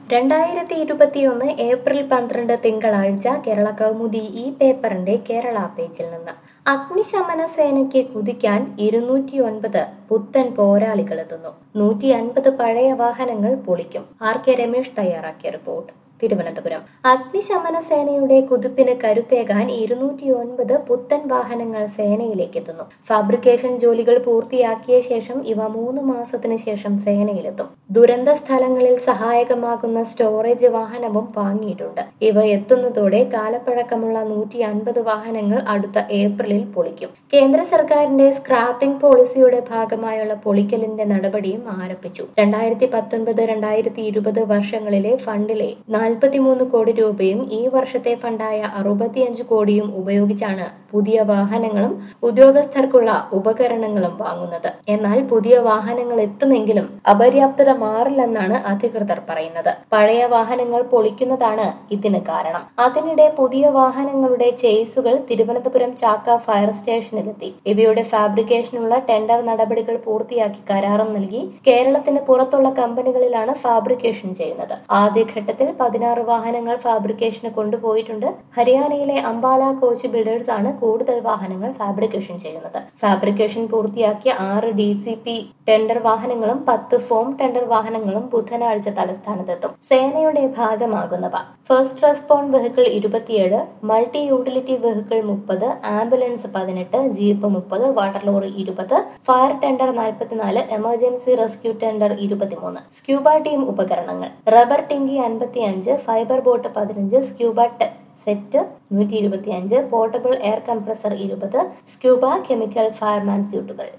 രണ്ടായിരത്തി ഇരുപത്തിയൊന്ന് ഏപ്രിൽ പന്ത്രണ്ട് തിങ്കളാഴ്ച കേരള കൗമുദി ഈ പേപ്പറിന്റെ കേരള പേജിൽ നിന്ന് അഗ്നിശമന സേനയ്ക്ക് കുതിക്കാൻ ഇരുന്നൂറ്റി ഒൻപത് പുത്തൻ പോരാളികളെത്തുന്നു നൂറ്റി അൻപത് പഴയ വാഹനങ്ങൾ പൊളിക്കും ആർ കെ രമേശ് തയ്യാറാക്കിയ റിപ്പോർട്ട് തിരുവനന്തപുരം അഗ്നിശമന സേനയുടെ കുതിപ്പിന് കരുത്തേകാൻ ഇരുന്നൂറ്റി ഒൻപത് പുത്തൻ വാഹനങ്ങൾ സേനയിലേക്ക് എത്തുന്നു ഫാബ്രിക്കേഷൻ ജോലികൾ പൂർത്തിയാക്കിയ ശേഷം ഇവ മൂന്ന് മാസത്തിന് ശേഷം സേനയിലെത്തും ദുരന്ത സ്ഥലങ്ങളിൽ സഹായകമാകുന്ന സ്റ്റോറേജ് വാഹനവും വാങ്ങിയിട്ടുണ്ട് ഇവ എത്തുന്നതോടെ കാലപ്പഴക്കമുള്ള നൂറ്റി അൻപത് വാഹനങ്ങൾ അടുത്ത ഏപ്രിലിൽ പൊളിക്കും കേന്ദ്ര സർക്കാരിന്റെ സ്ക്രാപ്പിംഗ് പോളിസിയുടെ ഭാഗമായുള്ള പൊളിക്കലിന്റെ നടപടിയും ആരംഭിച്ചു രണ്ടായിരത്തി പത്തൊൻപത് രണ്ടായിരത്തി ഇരുപത് വർഷങ്ങളിലെ ഫണ്ടിലെ നാൽപ്പത്തിമൂന്ന് കോടി രൂപയും ഈ വർഷത്തെ ഫണ്ടായ അറുപത്തിയഞ്ച് കോടിയും ഉപയോഗിച്ചാണ് പുതിയ വാഹനങ്ങളും ഉദ്യോഗസ്ഥർക്കുള്ള ഉപകരണങ്ങളും വാങ്ങുന്നത് എന്നാൽ പുതിയ വാഹനങ്ങൾ എത്തുമെങ്കിലും അപര്യാപ്തത മാറില്ലെന്നാണ് അധികൃതർ പറയുന്നത് പഴയ വാഹനങ്ങൾ പൊളിക്കുന്നതാണ് ഇതിന് കാരണം അതിനിടെ പുതിയ വാഹനങ്ങളുടെ ചേസുകൾ തിരുവനന്തപുരം ചാക്ക ഫയർ സ്റ്റേഷനിലെത്തി ഇവയുടെ ഫാബ്രിക്കേഷനുള്ള ടെൻഡർ നടപടികൾ പൂർത്തിയാക്കി കരാറും നൽകി കേരളത്തിന് പുറത്തുള്ള കമ്പനികളിലാണ് ഫാബ്രിക്കേഷൻ ചെയ്യുന്നത് ആദ്യഘട്ടത്തിൽ പതിനാറ് വാഹനങ്ങൾ ഫാബ്രിക്കേഷന് കൊണ്ടുപോയിട്ടുണ്ട് ഹരിയാനയിലെ അംബാല കോച്ച് ബിൽഡേഴ്സ് ആണ് കൂടുതൽ വാഹനങ്ങൾ ഫാബ്രിക്കേഷൻ ചെയ്യുന്നത് ഫാബ്രിക്കേഷൻ പൂർത്തിയാക്കിയ ആറ് ഡി സി പി ടെൻഡർ വാഹനങ്ങളും പത്ത് ഫോം ടെൻഡർ വാഹനങ്ങളും ബുധനാഴ്ച തലസ്ഥാനത്തെത്തും സേനയുടെ ഭാഗമാകുന്നവ ഫസ്റ്റ് റെസ്പോണ്ട് വെഹിക്കിൾ ഇരുപത്തിയേഴ് മൾട്ടി യൂട്ടിലിറ്റി വെഹിക്കിൾ മുപ്പത് ആംബുലൻസ് പതിനെട്ട് ജീപ്പ് മുപ്പത് വാട്ടർ ലോറി ഇരുപത് ഫയർ ടെൻഡർ നാൽപ്പത്തിനാല് എമർജൻസി റെസ്ക്യൂ ടെൻഡർ ഇരുപത്തിമൂന്ന് സ്ക്യൂബ ടീം ഉപകരണങ്ങൾ റബ്ബർ ടിങ്കി അൻപത്തി അഞ്ച് ഫൈബർ ബോട്ട് പതിനഞ്ച് സ്ക്യൂബ സെറ്റ് നൂറ്റി ഇരുപത്തി അഞ്ച് പോർട്ടബിൾ എയർ കംപ്രസർ ഇരുപത് സ്ക്യൂബ കെമിക്കൽ ഫയർമാൻ സ്യൂട്ടുകൾ